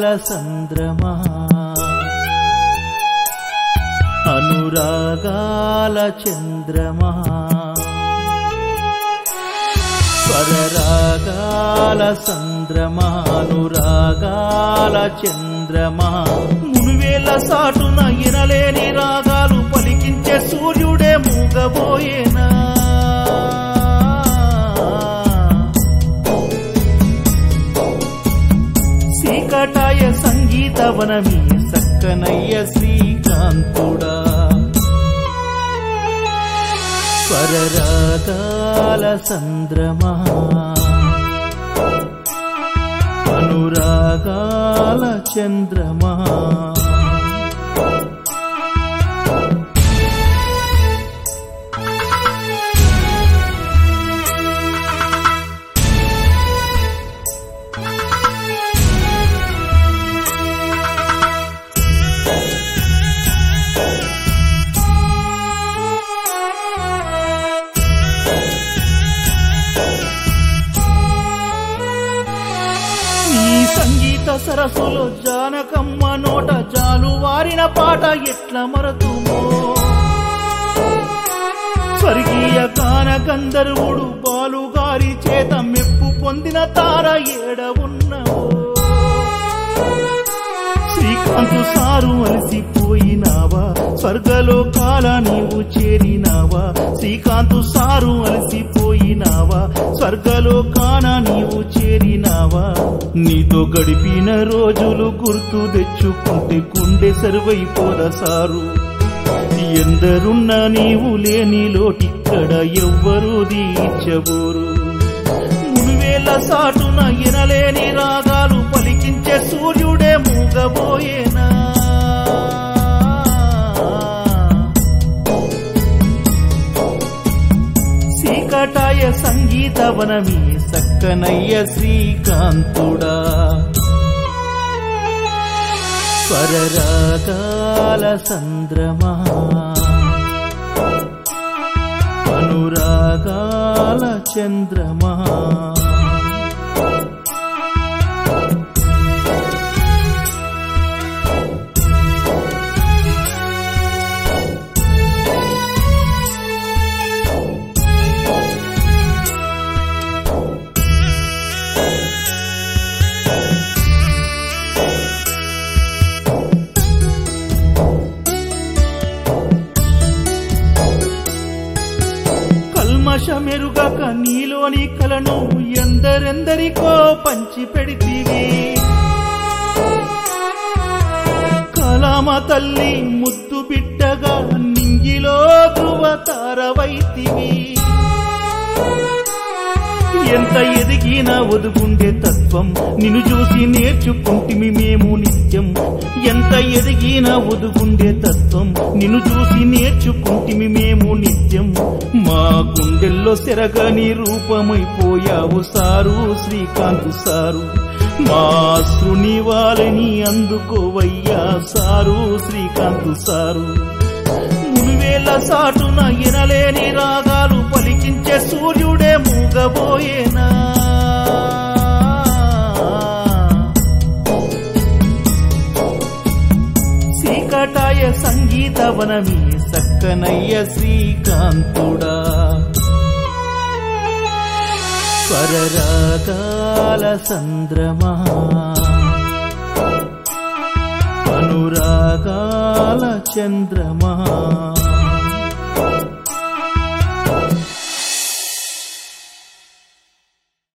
సంద్రమా అనురాగాల చంద్రమా స్వరరాగాల సంద్రమా అనురాగాల చంద్రమా మునువేల సాటున ఇనలేని రాగాలు పలికించే సూర్యుడే మూగబోయేనా సీకటాయ సంగీతవనమీ సక్కనయ్య శ్రీకాంతుడా స్వరరాగాల సంద్రమా అనురాగాల చంద్రమా ఈ సంగీత సరస్సులో జానకమ్మ నోట జాలు వారిన పాట ఎట్ల మరతుమో స్వర్గీయ గాన గంధర్వుడు బాలుగారి చేత మెప్పు పొందిన తార ఏడ ఉన్నవో శ్రీకాంతు సారు అలసిపోయినావా స్వర్గలోకాల నీవు చేరినావా శ్రీకాంతు సారు అలసిపోయినావా స్వర్గలోకాన నీవు చేరినావా నీతో గడిపిన రోజులు గుర్తు తెచ్చుకుంటే గుండె సర్వైపోద సారు ఎందరున్నా నీవు లేని లోటిక్కడ ఎవ్వరూ దీర్చబోరు మునివేల సాటున ఎనలేని రాగాలు పలికించే సూర్యుడే మూగబోయేనా సీకటాయ సంగీతవనమీ సక్కనయ్య శ్రీకాంతుడా స్వరరాగాల సంద్రమా అనురాగాల చంద్రమా కల్మషమెరుగక నీలోని కలను ఎందరెందరికో పంచి పెడితివి కలామ తల్లి ముద్దు బిడ్డగా నింగిలో ధృవ తారవైతివి ఎంత ఎదిగినా ఒదుగుండే తత్వం నిన్ను చూసి నేర్చుకుంటిమి మేము నిత్యం ఎంత ఎదిగినా ఒదుగుండే తత్వం నిన్ను చూసి నేర్చుకుంటిమి మేము నిత్యం మా గుండెల్లో సెరగని రూపమైపోయావు సారు శ్రీకాంత్ సారు మా అశ్రుని వాళ్ళని అందుకోవయ్యా సారు శ్రీకాంత్ సారు మునివేల సాటున ఎనలేని రాగాలు పలికించే సూర్యుడే మూగబోయేనా సీకటాయ సంగీతవనమీ సక్కనయ్య శ్రీకాంతుడా స్వరరాగాల సంద్రమా అనురాగాల చంద్రమా